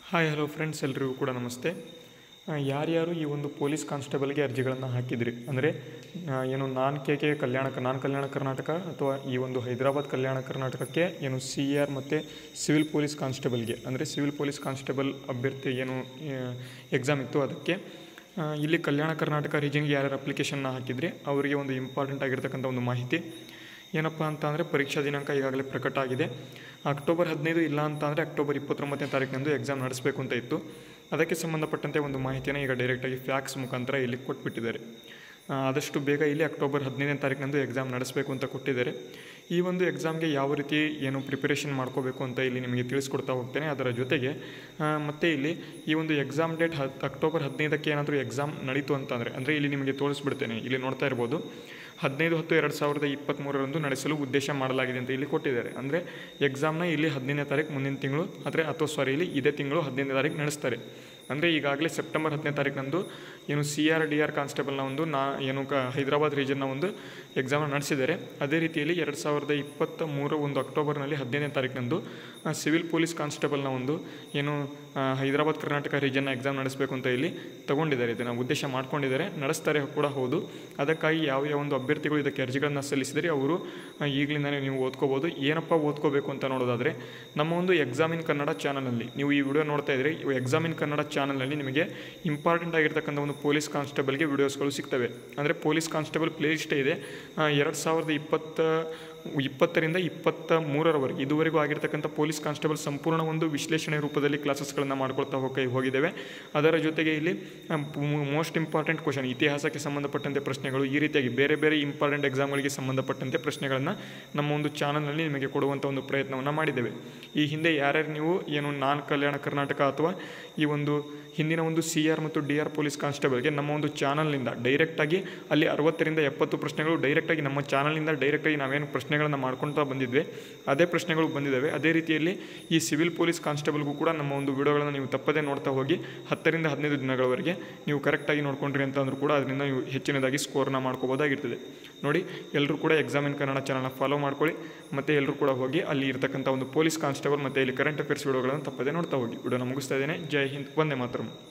hi hello friends ಎಲ್ರಿಗೂ ಕೂಡ ನಮಸ್ತೆ ಆ, ಯಾರ್ಯಾರು ಈ ಒಂದು ಪೊಲೀಸ್ ಕಾನ್ಸ್ಟೇಬಲ್ಗೆ ಅರ್ಜಿಗಳನ್ನು ಹಾಕಿದ್ರಿ ಅಂದರೆ ಆ, ಏನು non K K Kalyana non Kalyana Karnataka ಅಥವಾ ಈ ಒಂದು ಹೈದರಾಬಾದ್ ಕಲ್ಯಾಣ ಕರ್ನಾಟಕಕ್ಕೆ ಏನು ಸಿ ಆರ್ ಮತ್ತು ಸಿವಿಲ್ ಪೊಲೀಸ್ ಕಾನ್ಸ್ಟೇಬಲ್ಗೆ ಅಂದರೆ ಸಿವಿಲ್ ಪೊಲೀಸ್ ಕಾನ್ಸ್ಟೇಬಲ್ ಅಭ್ಯರ್ಥಿ ಏನು ಎಕ್ಸಾಮ್ ಇತ್ತು ಅದಕ್ಕೆ ಆ, ಇಲ್ಲಿ ಕಲ್ಯಾಣ ಕರ್ನಾಟಕ ರೀಜನ್ಗೆ ಯಾರ್ಯಾರು ಅಪ್ಲಿಕೇಶನ್ನ ಹಾಕಿದ್ರಿ ಅವರಿಗೆ ಒಂದು ಇಂಪಾರ್ಟೆಂಟ್ ಆಗಿರ್ತಕ್ಕಂಥ ಒಂದು ಮಾಹಿತಿ ಏನಪ್ಪ ಅಂತ ಅಂದರೆ ಪರೀಕ್ಷಾ ದಿನಾಂಕ ಈಗಾಗಲೇ ಪ್ರಕಟ ಆಗಿದೆ ಅಕ್ಟೋಬರ್ ಹದಿನೈದು ಇಲ್ಲ ಅಂತ ಅಂದರೆ ಅಕ್ಟೋಬರ್ ಇಪ್ಪತ್ತೊಂಬತ್ತನೇ ತಾರೀಕಿನಂದು ಎಕ್ಸಾಮ್ ನಡೆಸಬೇಕು ಅಂತ ಇತ್ತು ಅದಕ್ಕೆ ಸಂಬಂಧಪಟ್ಟಂತೆ ಒಂದು ಮಾಹಿತಿಯನ್ನು ಈಗ ಡೈರೆಕ್ಟಾಗಿ ಫ್ಯಾಕ್ಸ್ ಮುಖಾಂತರ ಇಲ್ಲಿ ಕೊಟ್ಬಿಟ್ಟಿದ್ದಾರೆ ಆ, ಆದಷ್ಟು ಬೇಗ ಇಲ್ಲಿ ಅಕ್ಟೋಬರ್ ಹದಿನೈದನೇ ತಾರೀಕಿನಂದು ಎಕ್ಸಾಮ್ ನಡೆಸಬೇಕು ಅಂತ ಕೊಟ್ಟಿದ್ದಾರೆ ಈ ಒಂದು ಎಕ್ಸಾಮ್ಗೆ ಯಾವ ರೀತಿ ಏನು ಪ್ರಿಪರೇಷನ್ ಮಾಡ್ಕೋಬೇಕು ಅಂತ ಇಲ್ಲಿ ನಿಮಗೆ ತಿಳಿಸ್ಕೊಡ್ತಾ ಹೋಗ್ತೇನೆ ಅದರ ಜೊತೆಗೆ ಆ, ಮತ್ತೆ ಇಲ್ಲಿ ಈ ಒಂದು ಎಕ್ಸಾಮ್ ಡೇಟ್ ಹತ್ ಅಕ್ಟೋಬರ್ ಹದಿನೈದಕ್ಕೆ ಏನಾದರೂ ಎಕ್ಸಾಮ್ ನಡೀತು ಅಂತಂದರೆ ಅಂದರೆ ಇಲ್ಲಿ ನಿಮಗೆ ತೋರಿಸ್ಬಿಡ್ತೇನೆ ಇಲ್ಲಿ ನೋಡ್ತಾ ಇರ್ಬೋದು ಹದಿನೈದು ಹತ್ತು ಎರಡು ಸಾವಿರದ ಇಪ್ಪತ್ತ್ಮೂರರಂದು ನಡೆಸಲು ಉದ್ದೇಶ ಮಾಡಲಾಗಿದೆ ಅಂತ ಇಲ್ಲಿ ಕೊಟ್ಟಿದ್ದಾರೆ ಅಂದರೆ ಎಕ್ಸಾಮ್ನ ಇಲ್ಲಿ ಹದಿನೈದನೇ ತಾರೀಕು ಮುಂದಿನ ತಿಂಗಳು ಆದರೆ ಅಥವಾ ಸಾರಿ ಇಲ್ಲಿ ಇದೇ ತಿಂಗಳು ಹದಿನೈದನೇ ತಾರೀಕು ನಡೆಸ್ತಾರೆ ಅಂದರೆ ಈಗಾಗಲೇ ಸೆಪ್ಟೆಂಬರ್ ಹತ್ತನೇ ತಾರೀಕಿನಂದು ಏನು ಸಿ ಆರ್ ಡಿ ಆರ್ ಕಾನ್ಸ್ಟೇಬಲ್ನ ಒಂದು ನಾ ಏನು ಕ ಹೈದರಾಬಾದ್ ರೀಜನ್ನ ಒಂದು ಎಕ್ಸಾಮ್ನ ನಡೆಸಿದ್ದಾರೆ ಅದೇ ರೀತಿಯಲ್ಲಿ ಎರಡು ಸಾವಿರದ ಇಪ್ಪತ್ತ ಮೂರು ಒಂದು ಅಕ್ಟೋಬರ್ನಲ್ಲಿ ಹದಿನೈದನೇ ತಾರೀಕಿನಂದು ಆ, ಸಿವಿಲ್ ಪೊಲೀಸ್ ಕಾನ್ಸ್ಟೇಬಲ್ನ ಒಂದು ಏನು ಆ, ಹೈದರಾಬಾದ್ ಕರ್ನಾಟಕ ರೀಜನ್ನ ಎಕ್ಸಾಮ್ ನಡೆಸಬೇಕು ಅಂತ ಇಲ್ಲಿ ತಗೊಂಡಿದ್ದಾರೆ ಇದನ್ನು ಉದ್ದೇಶ ಮಾಡ್ಕೊಂಡಿದ್ದಾರೆ ನಡೆಸ್ತಾರೆ ಕೂಡ ಹೌದು ಅದಕ್ಕಾಗಿ ಯಾವ ಯಾವ ಒಂದು ಅಭ್ಯರ್ಥಿಗಳು ಇದಕ್ಕೆ ಅರ್ಜಿಗಳನ್ನು ಸಲ್ಲಿಸಿದರೆ ಅವರು ಆ, ಈಗಲಿಂದಲೇ ನೀವು ಓದ್ಕೋಬೋದು ಏನಪ್ಪ ಓದ್ಕೋಬೇಕು ಅಂತ ನೋಡೋದಾದರೆ ನಮ್ಮ ಒಂದು ಎಕ್ಸಾಮಿನ್ ಕನ್ನಡ ಚಾನಲಲ್ಲಿ ನೀವು ಈ ವಿಡಿಯೋ ನೋಡ್ತಾ ಇದ್ದರೆ ಎಕ್ಸಾಮಿನ್ ಕನ್ನಡ ಚಾನಲ್ನಲ್ಲಿ ನಿಮಗೆ ಇಂಪಾರ್ಟೆಂಟ್ ಆಗಿರ್ತಕ್ಕಂಥ ಒಂದು ಪೊಲೀಸ್ ಕಾನ್ಸ್ಟೇಬಲ್ಗೆ ವಿಡಿಯೋಸ್ಗಳು ಸಿಗ್ತವೆ ಅಂದರೆ ಪೊಲೀಸ್ ಕಾನ್ಸ್ಟೇಬಲ್ ಪ್ಲೇ ಲಿಸ್ಟೇ ಇದೆ ಎರಡು ಸಾವಿರದ ಇಪ್ಪತ್ತ ಇಪ್ಪತ್ತರಿಂದ ಇಪ್ಪತ್ತ ಮೂರರವರೆಗೆ ಇದುವರೆಗೂ ಆಗಿರ್ತಕ್ಕಂಥ ಪೊಲೀಸ್ ಕಾನ್ಸ್ಟೇಬಲ್ ಸಂಪೂರ್ಣ ಒಂದು ವಿಶ್ಲೇಷಣೆ ರೂಪದಲ್ಲಿ ಕ್ಲಾಸಸ್ಗಳನ್ನು ಮಾಡ್ಕೊಳ್ತಾ ಹೋಗಿ ಹೋಗಿದ್ದೇವೆ ಅದರ ಜೊತೆಗೆ ಇಲ್ಲಿ ಮೋಸ್ಟ್ ಇಂಪಾರ್ಟೆಂಟ್ ಕ್ವಶನ್ ಇತಿಹಾಸಕ್ಕೆ ಸಂಬಂಧಪಟ್ಟಂತೆ ಪ್ರಶ್ನೆಗಳು ಈ ರೀತಿಯಾಗಿ ಬೇರೆ ಬೇರೆ ಇಂಪಾರ್ಟೆಂಟ್ ಎಕ್ಸಾಮ್ಗಳಿಗೆ ಸಂಬಂಧಪಟ್ಟಂತೆ ಪ್ರಶ್ನೆಗಳನ್ನು ನಮ್ಮ ಒಂದು ಚಾನಲ್ನಲ್ಲಿ ನಿಮಗೆ ಕೊಡುವಂಥ ಒಂದು ಪ್ರಯತ್ನವನ್ನು ಮಾಡಿದ್ದೇವೆ ಈ ಹಿಂದೆ ಯಾರ್ಯಾರು ನೀವು ಏನು ನಾನ್ ಕಲ್ಯಾಣ ಕರ್ನಾಟಕ ಅಥವಾ ಈ ಒಂದು ಹಿಂದಿನ ಒಂದು ಸಿ ಆರ್ ಮತ್ತು ಡಿ ಆರ್ ಪೊಲೀಸ್ ಕಾನ್ಸ್ಟೇಬಲ್ಗೆ ನಮ್ಮ ಒಂದು ಚಾನಲ್ನಿಂದ ಡೈರೆಕ್ಟಾಗಿ ಅಲ್ಲಿ ಅರವತ್ತರಿಂದ ಎಪ್ಪತ್ತು ಪ್ರಶ್ನೆಗಳು ಡೈರೆಕ್ಟಾಗಿ ನಮ್ಮ ಚಾನಲ್ನಿಂದ ಡೈರೆಕ್ಟಾಗಿ ನಾವೇನು ಪ್ರಶ್ನೆಗಳನ್ನು ಮಾಡ್ಕೊಳ್ತಾ ಬಂದಿದ್ವಿ ಅದೇ ಪ್ರಶ್ನೆಗಳು ಬಂದಿದ್ದಾವೆ ಅದೇ ರೀತಿಯಲ್ಲಿ ಈ ಸಿವಿಲ್ ಪೊಲೀಸ್ ಕಾನ್ಸ್ಟೇಬಲ್ಗೂ ಕೂಡ ನಮ್ಮ ಒಂದು ವಿಡಿಯೋಗಳನ್ನು ನೀವು ತಪ್ಪದೇ ನೋಡ್ತಾ ಹೋಗಿ ಹತ್ತರಿಂದ ಹದಿನೈದು ದಿನಗಳವರೆಗೆ ನೀವು ಕರೆಕ್ಟಾಗಿ ನೋಡ್ಕೊಂಡ್ರಿ ಅಂತ ಅಂದರೂ ಕೂಡ ಅದರಿಂದ ನೀವು ಹೆಚ್ಚಿನದಾಗಿ ಸ್ಕೋರ್ನ ಮಾಡ್ಕೋಬೋದಾಗಿರ್ತದೆ ನೋಡಿ ಎಲ್ಲರೂ ಕೂಡ ಎಕ್ಸಾಮಿನ್ ಕನ್ನಡ ಚಾನಲ್ನ ಫಾಲೋ ಮಾಡ್ಕೊಳ್ಳಿ ಮತ್ತು ಎಲ್ಲರೂ ಕೂಡ ಹೋಗಿ ಅಲ್ಲಿ ಇರ್ತಕ್ಕಂಥ ಒಂದು ಪೊಲೀಸ್ ಕಾನ್ಸ್ಟೇಬಲ್ ಮತ್ತು ಇಲ್ಲಿ ಕರೆಂಟ್ ಅಫೇರ್ಸ್ ವಿಡಿಯೋಗಳನ್ನು ತಪ್ಪದೇ ನೋಡ್ತಾ ಹೋಗಿ ವಿಡಿಯೋನ ಮುಗಿಸ್ತಾ ಇದ್ದೇನೆ ಜೈ ಹಿಂದ್ ಒಂದೇ ಮಾತ್ರ